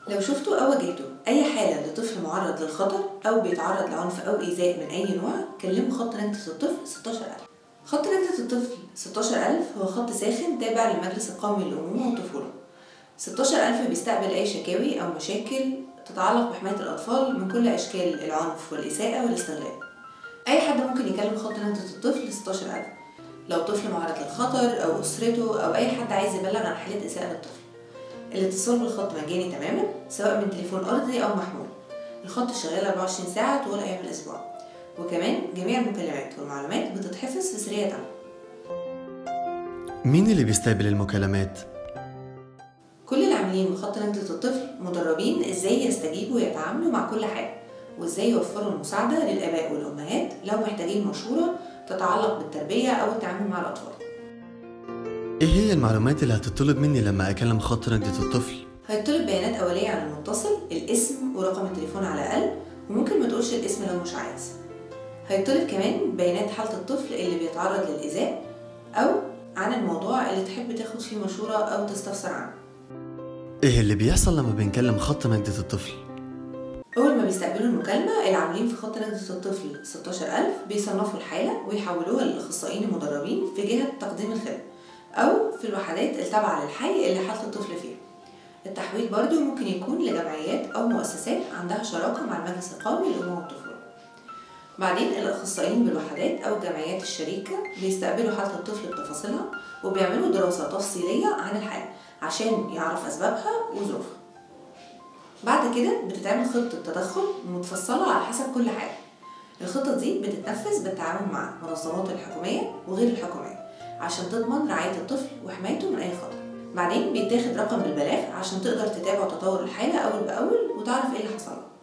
لو شفتوا أو واجهتوا أي حالة لطفل معرض للخطر أو بيتعرض لعنف أو إيذاء من أي نوع كلموا خط نجدة الطفل 16000 خط نجدة الطفل 16000 هو خط ساخن تابع للمجلس القومي للأمومة والطفولة 16000 بيستقبل أي شكاوي أو مشاكل تتعلق بحماية الأطفال من كل أشكال العنف والإساءة والاستغلال أي حد ممكن يكلم خط نجدة الطفل 16000 لو طفل معرض للخطر أو أسرته أو أي حد عايز يبلغ عن حالة إساءة للطفل الاتصال بالخط مجاني تماما سواء من تليفون أرضي أو محمول الخط شغال 24 ساعة طوال أيام الأسبوع وكمان جميع المكالمات والمعلومات بتتحفظ في سرية تامة مين اللي بيستقبل المكالمات؟ كل العاملين بخط نجدة الطفل مدربين ازاي يستجيبوا ويتعاملوا مع كل حاجة وازاي يوفروا المساعدة للآباء والأمهات لو محتاجين مشورة تتعلق بالتربية أو التعامل مع الأطفال ايه هي المعلومات اللي هتطلب مني لما اكلم خط نجدة الطفل؟ هيطلب بيانات أولية عن المتصل الاسم ورقم التليفون على الأقل وممكن ما تقولش الاسم لو مش عايز هيطلب كمان بيانات حالة الطفل اللي بيتعرض للإيذاء أو عن الموضوع اللي تحب تاخد فيه مشورة أو تستفسر عنه ايه اللي بيحصل لما بنكلم خط نجدة الطفل؟ أول ما بيستقبلوا المكالمة العاملين في خط نجدة الطفل 16000 بيصنفوا الحالة ويحولوها للأخصائيين المدربين في جهة تقديم الخدمة أو في الوحدات التابعة للحي اللي حالة الطفل فيها التحويل برضو ممكن يكون لجمعيات أو مؤسسات عندها شراكة مع المجلس القومي للأمومة والطفولة بعدين الأخصائيين بالوحدات أو الجمعيات الشريكة بيستقبلوا حالة الطفل بتفاصيلها وبيعملوا دراسة تفصيلية عن الحالة عشان يعرف أسبابها وظروفها بعد كده بتتعمل خطة تدخل متفصلة على حسب كل حالة الخطط دي بتتنفذ بالتعاون مع المنظمات الحكومية وغير الحكومية عشان تضمن رعاية الطفل وحمايته من أي خطر بعدين بيتاخد رقم بالبلاغ عشان تقدر تتابع تطور الحالة أول بأول وتعرف ايه اللي حصل